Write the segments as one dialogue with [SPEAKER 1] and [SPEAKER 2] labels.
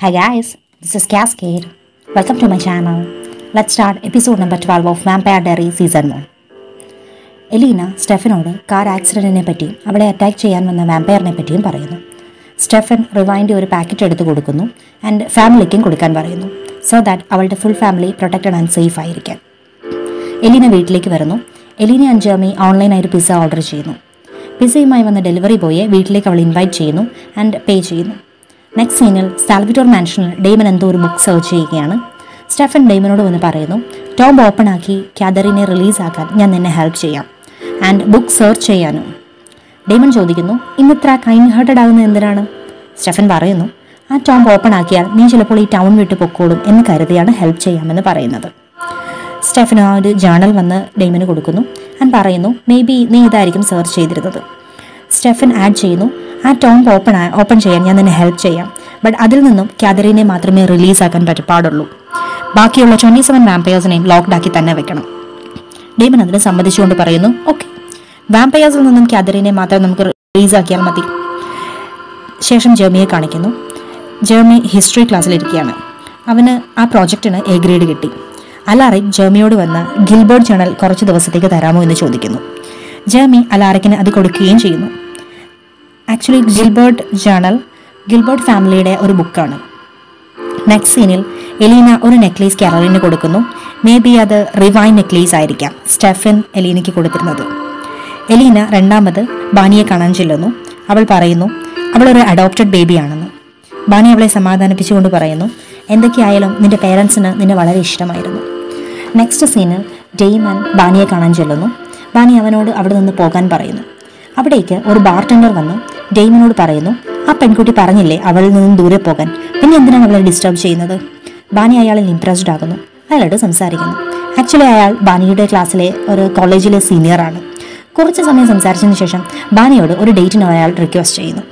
[SPEAKER 1] Hi guys, this is Cascade. Welcome to my channel. Let's start episode number 12 of Vampire Diary Season 1. Elena സ്റ്റെഫനോട് car ആക്സിഡൻറ്റിനെ പറ്റിയും അവളെ attack ചെയ്യാൻ വന്ന വാമ്പയറിനെ പറ്റിയും പറയുന്നു സ്റ്റെഫൻ റിവൈൻ്റെ ഒരു പാക്കറ്റ് എടുത്ത് കൊടുക്കുന്നു ആൻഡ് ഫാമിലിക്കും കൊടുക്കാൻ പറയുന്നു സോ ദാറ്റ് അവളുടെ full family protected and safe ആയിരിക്കാൻ എലീന വീട്ടിലേക്ക് വരുന്നു എലീന ആൻഡ് ജേമി ഓൺലൈനായിട്ട് പിസ്സ ഓർഡർ ചെയ്യുന്നു പിസ്സയുമായി വന്ന ഡെലിവറി ബോയെ വീട്ടിലേക്ക് അവൾ ഇൻവൈറ്റ് ചെയ്യുന്നു ആൻഡ് പേ ചെയ്യുന്നു നെക്സ്റ്റ് സീനിൽ സാൽവിറ്റോർ മാൻഷനിൽ ഡെയ്മൻ എന്തോ ഒരു ബുക്ക് സെർച്ച് ചെയ്യുകയാണ് സ്റ്റെഫൻ ഡെയ്മനോട് വന്ന് പറയുന്നു ടോംബ് ഓപ്പൺ ആക്കി കാതറിനെ റിലീസാക്കാൻ ഞാൻ നിന്നെ ഹെൽപ്പ് ചെയ്യാം ആൻഡ് ബുക്ക് സെർച്ച് ചെയ്യാനും ഡെയ്മൻ ചോദിക്കുന്നു ഇന്നിത്ര കൈൻഡ് ഹേർട്ടഡ് ആകുന്നത് എന്തിനാണ് സ്റ്റെഫൻ പറയുന്നു ആ ടോംബ് ഓപ്പൺ ആക്കിയാൽ നീ ചിലപ്പോൾ ഈ ടൗൺ വിട്ട് പൊക്കോളും എന്ന് കരുതിയാണ് ഹെൽപ്പ് ചെയ്യാമെന്ന് പറയുന്നത് സ്റ്റെഫൻ ആ ഒരു ജേണൽ വന്ന് ഡെയ്മന് കൊടുക്കുന്നു ആൻഡ് പറയുന്നു മേ ബി നീ ഇതായിരിക്കും സെർച്ച് ചെയ്തിരുന്നത് സ്റ്റെഫൻ ആഡ് ചെയ്യുന്നു ആ ടോംബ് ഓപ്പൺ ഓപ്പൺ ചെയ്യാൻ ഞാൻ നിന്നെ ഹെൽപ്പ് ചെയ്യാം ബട്ട് അതിൽ നിന്നും കാതറിനെ മാത്രമേ റിലീസാക്കാൻ പറ്റ പാടുള്ളൂ ബാക്കിയുള്ള ട്വൻറ്റി സെവൻ വാമ്പയേഴ്സിനെയും ലോക്ക്ഡ് ആക്കി തന്നെ വെക്കണം ഡെയ്മൻ അതിന് സമ്മതിച്ചുകൊണ്ട് പറയുന്നു ഓക്കെ വാമ്പയേഴ്സിൽ നിന്നും കാതറിനെ മാത്രം നമുക്ക് റിലീസാക്കിയാൽ മതി ശേഷം ജെർമിയെ കാണിക്കുന്നു ജെർമി ഹിസ്റ്ററി ക്ലാസ്സിലിരിക്കുകയാണ് അവന് ആ പ്രോജക്റ്റിന് എ ഗ്രേഡ് കിട്ടി അലാറിക് ജെർമിയോട് വന്ന് ഗിൽബർട്ട് ജേണൽ കുറച്ച് ദിവസത്തേക്ക് തരാമോ എന്ന് ചോദിക്കുന്നു ജെർമി അലാറിക്കിന് അത് കൊടുക്കുകയും ചെയ്യുന്നു ആക്ച്വലി ഗിൽബർട്ട് ജേണൽ ഗിൽബർട്ട് ഫാമിലിയുടെ ഒരു ബുക്കാണ് നെക്സ്റ്റ് സീനിൽ എലീന ഒരു നെക്ലേസ് കാരലിന് കൊടുക്കുന്നു മേ ബി അത് റിവൈൻ നെക്ലേസ് ആയിരിക്കാം സ്റ്റെഫൻ എലീനയ്ക്ക് കൊടുത്തിരുന്നത് എലീന രണ്ടാമത് ബാനിയെ കാണാൻ ചെല്ലുന്നു അവൾ പറയുന്നു അവളൊരു അഡോപ്റ്റഡ് ബേബിയാണെന്ന് ബാനി അവളെ സമാധാനിപ്പിച്ചുകൊണ്ട് പറയുന്നു എന്തൊക്കെയായാലും നിന്റെ പേരൻസിന് നിന്നെ വളരെ ഇഷ്ടമായിരുന്നു നെക്സ്റ്റ് സീനിൽ ഡെയ്മൻ ബാനിയെ കാണാൻ ചെല്ലുന്നു ബാനി അവനോട് അവിടെ നിന്ന് പോകാൻ പറയുന്നു അവിടേക്ക് ഒരു ബാർട്ടൻഡർ വന്ന് ഡെയ്മനോട് പറയുന്നു ആ പെൺകുട്ടി പറഞ്ഞില്ലേ അവളിൽ നിന്നും ദൂരെ പോകാൻ പിന്നെ എന്തിനാണ് അവളെ ഡിസ്റ്റർബ് ചെയ്യുന്നത് ബാനി അയാളിൽ ഇംപ്രസ്ഡ് ആകുന്നു അയാളോട് സംസാരിക്കുന്നു ആക്ച്വലി അയാൾ ബാനിയുടെ ക്ലാസ്സിലെ ഒരു കോളേജിലെ സീനിയറാണ് കുറച്ച് സമയം സംസാരിച്ചതിന് ശേഷം ബാനിയോട് ഒരു ഡേറ്റിന് അയാൾ റിക്വസ്റ്റ് ചെയ്യുന്നു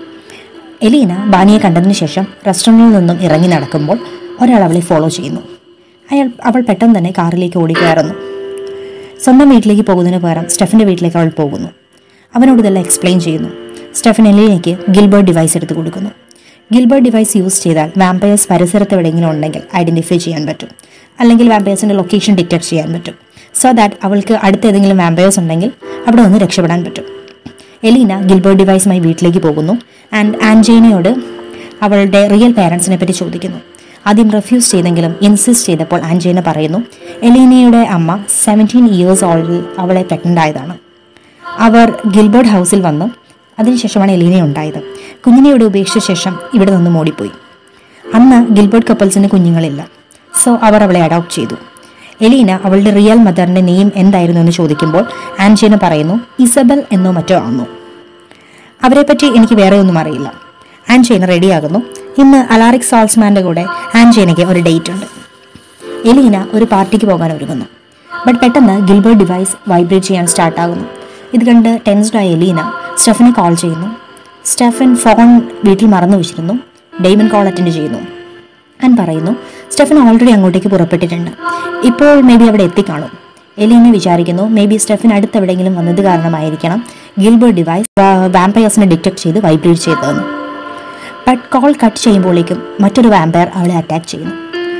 [SPEAKER 1] എലീന ബാനിയെ കണ്ടതിന് ശേഷം റെസ്റ്റോറൻറ്റിൽ നിന്നും ഇറങ്ങി നടക്കുമ്പോൾ ഒരാൾ അവളെ ഫോളോ ചെയ്യുന്നു അയാൾ അവൾ പെട്ടെന്ന് തന്നെ കാറിലേക്ക് ഓടിക്കയറുന്നു സ്വന്തം വീട്ടിലേക്ക് പോകുന്നതിന് പകരം സ്റ്റെഫിൻ്റെ വീട്ടിലേക്ക് അവൾ പോകുന്നു അവനോട് ഇതെല്ലാം എക്സ്പ്ലെയിൻ ചെയ്യുന്നു സ്റ്റെഫൻ എലീനയ്ക്ക് ഗിൽബർട്ട് ഡിവൈസ് എടുത്ത് കൊടുക്കുന്നു ഗിൽബർട്ട് ഡിവൈസ് യൂസ് ചെയ്താൽ വാമ്പയേഴ്സ് പരിസരത്ത് എവിടെയെങ്കിലും ഉണ്ടെങ്കിൽ ഐഡൻറ്റിഫൈ ചെയ്യാൻ പറ്റും അല്ലെങ്കിൽ വാമ്പയേഴ്സിൻ്റെ ലൊക്കേഷൻ ഡിറ്റക്ട് ചെയ്യാൻ പറ്റും സോ ദാറ്റ് അവൾക്ക് അടുത്ത് ഏതെങ്കിലും വാമ്പയേഴ്സ് ഉണ്ടെങ്കിൽ അവിടെ നിന്ന് രക്ഷപ്പെടാൻ പറ്റും എലീന ഗിൽബർട്ട് ഡിവൈസുമായി വീട്ടിലേക്ക് പോകുന്നു ആൻഡ് ആൻജേനയോട് അവളുടെ റിയൽ പേരൻസിനെ പറ്റി ചോദിക്കുന്നു ആദ്യം റെഫ്യൂസ് ചെയ്തെങ്കിലും ഇൻസിസ്റ്റ് ചെയ്തപ്പോൾ ആൻജേന പറയുന്നു എലീനയുടെ അമ്മ സെവൻറ്റീൻ ഇയേഴ്സ് ഓൾഡിൽ അവളെ പ്രഗ്നൻ്റ് ആയതാണ് അവർ ഗിൽബർട്ട് ഹൗസിൽ വന്നു അതിനുശേഷമാണ് എലീന ഉണ്ടായത് കുഞ്ഞിനെ ഇവിടെ ഉപേക്ഷിച്ച ശേഷം ഇവിടെ നിന്ന് ഓടിപ്പോയി അന്ന് ഗിൽബർട്ട് കപ്പിൾസിന് കുഞ്ഞുങ്ങളില്ല സോ അവർ അവളെ അഡോപ്റ്റ് ചെയ്തു എലീന അവളുടെ റിയൽ മദറിന്റെ നെയിം എന്തായിരുന്നു എന്ന് ചോദിക്കുമ്പോൾ ആൻജീന പറയുന്നു ഇസബൽ എന്നോ മറ്റോ ആണെന്നു അവരെപ്പറ്റി എനിക്ക് വേറെ ഒന്നും അറിയില്ല ആൻജീന റെഡിയാകുന്നു ഇന്ന് അലാറിക് സാൾസ്മാൻ്റെ കൂടെ ആൻജീനയ്ക്ക് ഒരു ഡേറ്റ് ഉണ്ട് എലീന ഒരു പാർട്ടിക്ക് പോകാൻ ഒരുങ്ങുന്നു ബട്ട് പെട്ടെന്ന് ഗിൽബർട്ട് ഡിവൈസ് വൈബ്രേറ്റ് ചെയ്യാൻ സ്റ്റാർട്ടാകുന്നു ഇത് കണ്ട് ടെൻസ്ഡായ എലീന സ്റ്റെഫനെ കോൾ ചെയ്യുന്നു സ്റ്റെഫൻ ഫോൺ വീട്ടിൽ മറന്നു വെച്ചിരുന്നു ഡെയ്മൻ കോൾ അറ്റൻഡ് ചെയ്യുന്നു ആൻഡ് പറയുന്നു സ്റ്റെഫൻ ഓൾറെഡി അങ്ങോട്ടേക്ക് പുറപ്പെട്ടിട്ടുണ്ട് ഇപ്പോൾ മേ ബി അവിടെ എത്തിക്കാണും എലീന വിചാരിക്കുന്നു മേ ബി സ്റ്റെഫൻ അടുത്തെവിടെയെങ്കിലും വന്നത് കാരണമായിരിക്കണം ഗിൽബർട്ട് ഡിവൈസ് വാമ്പയേഴ്സിനെ ഡിറ്റക്ട് ചെയ്ത് വൈബ്രേറ്റ് ചെയ്തതെന്ന് ബട്ട് കോൾ കട്ട് ചെയ്യുമ്പോഴേക്കും മറ്റൊരു വാമ്പയർ അവളെ അറ്റാക്ക് ചെയ്യുന്നു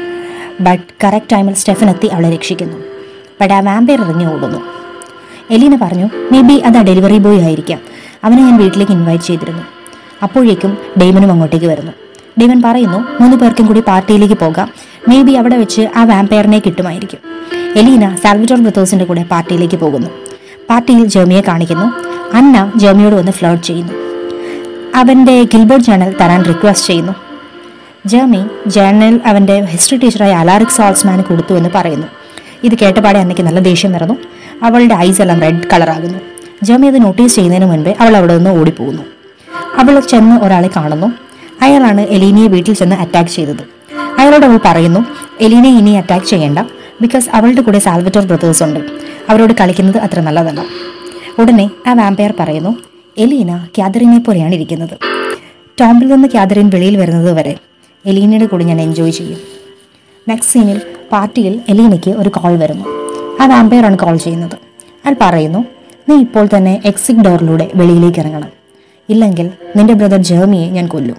[SPEAKER 1] ബട്ട് കറക്റ്റ് ടൈമിൽ സ്റ്റെഫൻ എത്തി അവളെ രക്ഷിക്കുന്നു ബട്ട് ആ വാമ്പയർ ഇറങ്ങി ഓടുന്നു എലീന പറഞ്ഞു മേ ബി അത് ആ ഡെലിവറി ബോയ് ആയിരിക്കാം അവനെ ഞാൻ വീട്ടിലേക്ക് ഇൻവൈറ്റ് ചെയ്തിരുന്നു അപ്പോഴേക്കും ഡെയ്മനും അങ്ങോട്ടേക്ക് വരുന്നു ഡെയ്മൻ പറയുന്നു മൂന്ന് പേർക്കും കൂടി പാർട്ടിയിലേക്ക് പോകാം മേ ബി അവിടെ വെച്ച് ആ വാമ്പയറിനെ കിട്ടുമായിരിക്കും എലീന സാൽവിറ്റോർ ബ്രദേഴ്സിന്റെ കൂടെ പാർട്ടിയിലേക്ക് പോകുന്നു പാർട്ടിയിൽ ജെർമിയെ കാണിക്കുന്നു അന്ന ജെർമിയോട് വന്ന് ഫ്ലേർട്ട് ചെയ്യുന്നു അവൻ്റെ ഗിൽബർട്ട് ജേണൽ തരാൻ റിക്വസ്റ്റ് ചെയ്യുന്നു ജെർമി ജേണൽ അവൻ്റെ ഹിസ്റ്ററി ടീച്ചറായ അലാറിക് സാൾസ്മാന് കൊടുത്തു എന്ന് പറയുന്നു ഇത് കേട്ടപാടെ അന്നയ്ക്ക് നല്ല ദേഷ്യം വരുന്നു അവളുടെ ഐസ് എല്ലാം റെഡ് കളറാകുന്നു ജെർമി അത് നോട്ടീസ് ചെയ്യുന്നതിന് മുൻപേ അവൾ അവിടെ നിന്ന് ഓടിപ്പോകുന്നു അവൾ ചെന്ന് ഒരാളെ കാണുന്നു അയാളാണ് എലീനയെ വീട്ടിൽ ചെന്ന് അറ്റാക്ക് ചെയ്തത് അയാളോട് അവൾ പറയുന്നു എലീനയെ ഇനി അറ്റാക്ക് ചെയ്യേണ്ട ബിക്കോസ് അവളുടെ കൂടെ സാൽവറ്റോർ ബ്രദേഴ്സ് ഉണ്ട് അവരോട് കളിക്കുന്നത് അത്ര നല്ലതല്ല ഉടനെ ആ വാമ്പയർ പറയുന്നു എലീന ക്യാദറിനെ പോലെയാണ് ഇരിക്കുന്നത് ടോംബിൽ നിന്ന് ക്യാദറിൻ വെളിയിൽ വരുന്നത് വരെ എലീനയുടെ കൂടെ ഞാൻ എൻജോയ് ചെയ്യും നെക്സ്റ്റ് സീനിൽ പാർട്ടിയിൽ എലീനയ്ക്ക് ഒരു കോൾ വരുന്നു ആ വാമ്പയറാണ് കോൾ ചെയ്യുന്നത് അയാൾ പറയുന്നു നീ ഇപ്പോൾ തന്നെ എക്സിറ്റ് ഡോറിലൂടെ വെളിയിലേക്ക് ഇറങ്ങണം ഇല്ലെങ്കിൽ നിന്റെ ബ്രദർ ജേർമിയെ ഞാൻ കൊല്ലും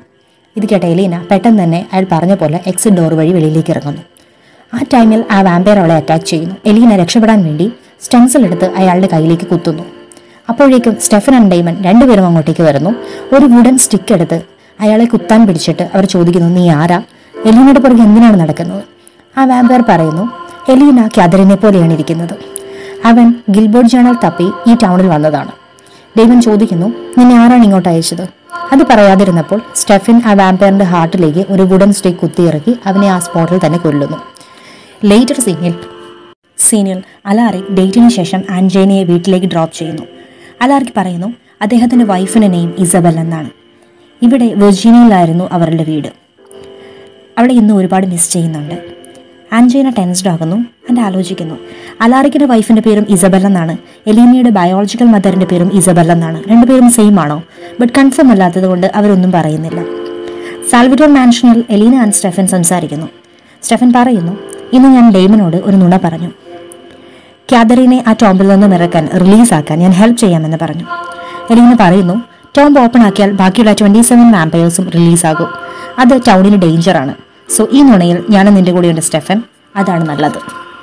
[SPEAKER 1] ഇത് കേട്ട എലീന പെട്ടെന്ന് തന്നെ അയാൾ പറഞ്ഞ പോലെ എക്സിറ്റ് ഡോർ വഴി വെളിയിലേക്ക് ഇറങ്ങുന്നു ആ ടൈമിൽ ആ വാമ്പയർ അവളെ അറ്റാക്ക് ചെയ്യുന്നു എലീന രക്ഷപ്പെടാൻ വേണ്ടി സ്റ്റെൻസിൽ എടുത്ത് അയാളുടെ കയ്യിലേക്ക് കുത്തുന്നു അപ്പോഴേക്കും സ്റ്റെഫൻ ആൻഡ് ഡൈമൺ രണ്ടുപേരും അങ്ങോട്ടേക്ക് വരുന്നു ഒരു വുഡൻ സ്റ്റിക്ക് എടുത്ത് അയാളെ കുത്താൻ പിടിച്ചിട്ട് അവർ ചോദിക്കുന്നു നീ ആരാ എലീനയുടെ പുറകെ എന്തിനാണ് നടക്കുന്നത് ആ വാമ്പയർ പറയുന്നു എലീന ക്യാദറിനെ പോലെയാണ് ഇരിക്കുന്നത് അവൻ ഗിൽബോർഡ് ജേണൽ തപ്പി ഈ ടൗണിൽ വന്നതാണ് ഡെയ്മൻ ചോദിക്കുന്നു നിന്നെ ആരാണ് ഇങ്ങോട്ട് അയച്ചത് അത് പറയാതിരുന്നപ്പോൾ സ്റ്റെഫിൻ ആ വാമ്പയറിന്റെ ഹാർട്ടിലേക്ക് ഒരു വുഡൻ സ്റ്റിക്ക് കുത്തിയിറക്കി അവനെ ആ സ്പോട്ടിൽ തന്നെ കൊല്ലുന്നു ലേറ്റർ സീനിൽ സീനിൽ അലാറിക് ഡേറ്റിന് ശേഷം ആൻജേനയെ വീട്ടിലേക്ക് ഡ്രോപ്പ് ചെയ്യുന്നു അലാറിക് പറയുന്നു അദ്ദേഹത്തിന്റെ വൈഫിന്റെ നെയിം ഇസബൽ എന്നാണ് ഇവിടെ വെർജീനിയയിലായിരുന്നു അവരുടെ വീട് അവിടെ ഇന്ന് ഒരുപാട് മിസ് ചെയ്യുന്നുണ്ട് ആൻജീന ടെൻസ്ഡ് ആകുന്നു ആൻഡ് ആലോചിക്കുന്നു അലാറിക്കിന്റെ വൈഫിന്റെ പേരും ഇസബൽ എന്നാണ് എലീനയുടെ ബയോളജിക്കൽ മദറിന്റെ പേരും ഇസബൽ എന്നാണ് രണ്ടുപേരും സെയിം ആണോ ബട്ട് കൺഫേം അല്ലാത്തത് കൊണ്ട് അവരൊന്നും പറയുന്നില്ല സാൽവിറ്റോർ മാൻഷനിൽ എലീന ആൻഡ് സ്റ്റെഫൻ സംസാരിക്കുന്നു സ്റ്റെഫൻ പറയുന്നു ഇന്ന് ഞാൻ ഡെയ്മനോട് ഒരു നുണ പറഞ്ഞു ക്യാദറിനെ ആ ടോംബിൽ നിന്ന് ഇറക്കാൻ റിലീസാക്കാൻ ഞാൻ ഹെൽപ്പ് ചെയ്യാമെന്ന് പറഞ്ഞു എലീന പറയുന്നു ടോംബ് ഓപ്പൺ ആക്കിയാൽ ബാക്കിയുള്ള ട്വന്റി സെവൻ വാമ്പയേഴ്സും റിലീസാകും അത് ടൗണിന് ഡേഞ്ചറാണ് സോ ഈ നുണയിൽ ഞാനും നിന്റെ കൂടെയുണ്ട് സ്റ്റെഫൻ അതാണ് നല്ലത്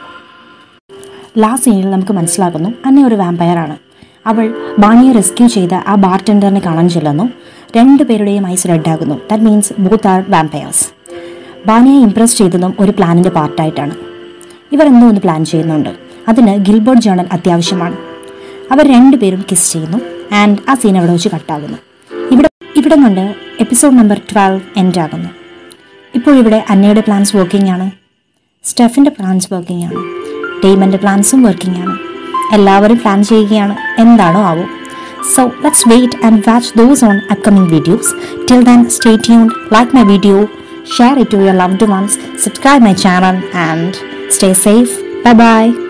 [SPEAKER 1] ലാസ്റ്റ് സീനിൽ നമുക്ക് മനസ്സിലാക്കുന്നു അന്നെ ഒരു വാമ്പയറാണ് അവൾ ബാണിയെ റെസ്ക്യൂ ചെയ്ത ആ ബാർടെൻഡറിനെ കാണാൻ ചെല്ലുന്നു രണ്ടുപേരുടെയും ഐസ് റെഡ് ആകുന്നു that means both are vampires ബാണിയെ ഇംപ്രസ് ചെയ്തതും ഒരു പ്ലാനിന്റെ പാർട്ടായിട്ടാണ് ഇവർ എന്തോ ഒന്ന് പ്ലാൻ ചെയ്യുന്നുണ്ട് അതിന് ഗിൽബർട്ട് ജേണൽ അത്യാവശ്യമാണ് അവർ രണ്ടുപേരും കിസ് ചെയ്യുന്നു ആൻഡ് ആ സീൻ അവിടെ വെച്ച് കട്ടാകുന്നു ഇവിടെ ഇവിടെ കൊണ്ട് എപ്പിസോഡ് നമ്പർ ട്വൽവ് എൻഡ് ആകുന്നു ഇപ്പോൾ ഇവിടെ അന്നയുടെ പ്ലാൻസ് വർക്കിംഗ് ആണ് സ്റ്റെഫിൻ്റെ പ്ലാൻസ് വർക്കിംഗ് ആണ് ഡെയ്മൻ്റെ പ്ലാൻസും വർക്കിംഗ് ആണ് എല്ലാവരും പ്ലാൻ ചെയ്യുകയാണ് എന്താണോ ആവും so let's wait and watch those on upcoming videos till then stay tuned like my video share it to your loved ones subscribe my channel and stay safe bye by